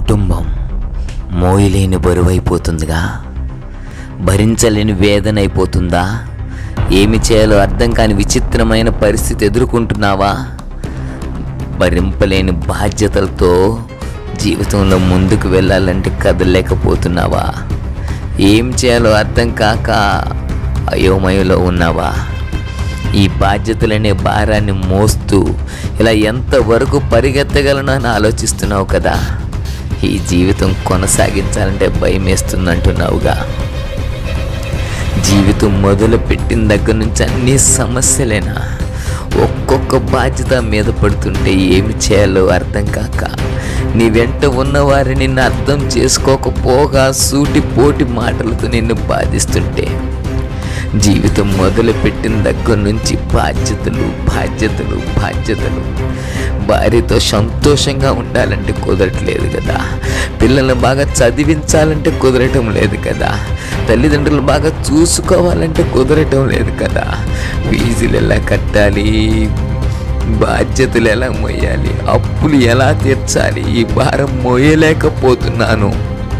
కుటుంబం మోయలేని బరువైపోతుందిగా భరించలేని వేదన అయిపోతుందా ఏమి చేయాలో అర్థం కాని విచిత్రమైన పరిస్థితి ఎదుర్కొంటున్నావా భరింపలేని బాధ్యతలతో జీవితంలో ముందుకు వెళ్ళాలంటే కదలేకపోతున్నావా ఏం చేయాలో అర్థం కాక అయోమయంలో ఉన్నావా ఈ బాధ్యతలనే భారాన్ని మోస్తూ ఇలా ఎంతవరకు పరిగెత్తగలను అని ఆలోచిస్తున్నావు కదా ఈ జీవితం కొనసాగించాలంటే భయం వేస్తుందంటున్నావుగా జీవితం మొదలు పెట్టిన దగ్గర నుంచి అన్ని సమస్యలేనా ఒక్కొక్క బాధ్యత మీద పడుతుంటే ఏమి చేయాలో అర్థం కాక నీ వెంట ఉన్న వారిని నిన్ను అర్థం చేసుకోకపోగా సూటి పోటి మాటలతో నిన్ను బాధిస్తుంటే జీవితం మొదలు పెట్టిన దగ్గర నుంచి బాధ్యతలు బాధ్యతలు బాధ్యతలు భార్యతో సంతోషంగా ఉండాలంటే కుదరట్లేదు కదా పిల్లల్ని బాగా చదివించాలంటే కుదరటం లేదు కదా తల్లిదండ్రులు బాగా చూసుకోవాలంటే కుదరటం లేదు కదా ఫీజులు ఎలా కట్టాలి బాధ్యతలు ఎలా మోయాలి అప్పులు ఎలా తీర్చాలి ఈ భారం మోయలేకపోతున్నాను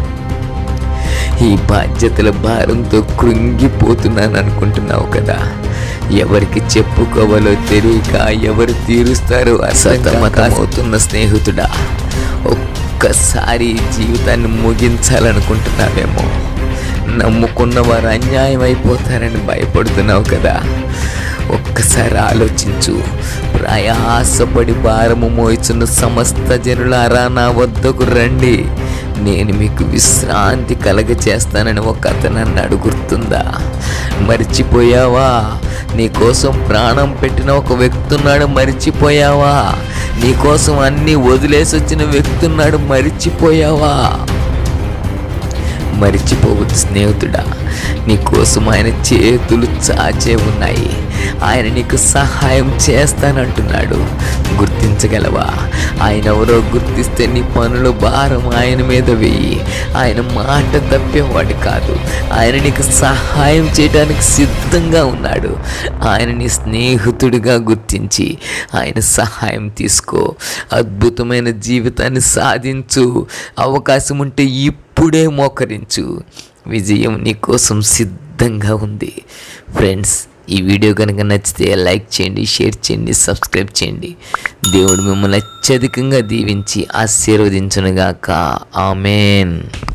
ఈ బాధ్యతల భారంతో కృంగిపోతున్నాను అనుకుంటున్నావు కదా ఎవరికి చెప్పుకోవాలో తెలియక ఎవరు తీరుస్తారో అసతమతమవుతున్న స్నేహితుడా ఒక్కసారి ఈ జీవితాన్ని ముగించాలనుకుంటున్నావేమో నమ్ముకున్న వారు అన్యాయం అయిపోతారని భయపడుతున్నావు కదా ఒక్కసారి ఆలోచించు ప్రయాసపడి భారము మోయిచున్న సమస్త జనులారా నా వద్దకు రండి నేను మీకు విశ్రాంతి కలగ చేస్తానని ఒక అతను నన్ను గుర్తుందా మర్చిపోయావా నీ కోసం ప్రాణం పెట్టిన ఒక వ్యక్తి ఉన్నాడు మర్చిపోయావా నీ కోసం అన్నీ వదిలేసి వచ్చిన వ్యక్తి ఉన్నాడు మర్చిపోయావా మరిచిపోవద్దు స్నేహితుడా నీ కోసం ఆయన చేతులు చాచే ఉన్నాయి ఆయన నీకు సహాయం చేస్తానంటున్నాడు గుర్తించగలవా ఆయన ఎవరో గుర్తిస్తే నీ పనుల భారం ఆయన మీద వెయ్యి ఆయన మాట తప్పేవాడు కాదు ఆయన నీకు సహాయం చేయడానికి సిద్ధంగా ఉన్నాడు ఆయన నీ స్నేహితుడిగా గుర్తించి ఆయన సహాయం తీసుకో అద్భుతమైన జీవితాన్ని సాధించు అవకాశం ఉంటే ఇప్పుడే మోకరించు విజయం నీకోసం సిద్ధంగా ఉంది ఫ్రెండ్స్ ఈ వీడియో కనుక నచ్చితే లైక్ చేయండి షేర్ చేయండి సబ్స్క్రైబ్ చేయండి దేవుడు మిమ్మల్ని అత్యధికంగా దీవించి ఆశీర్వదించునుగాక ఆమెన్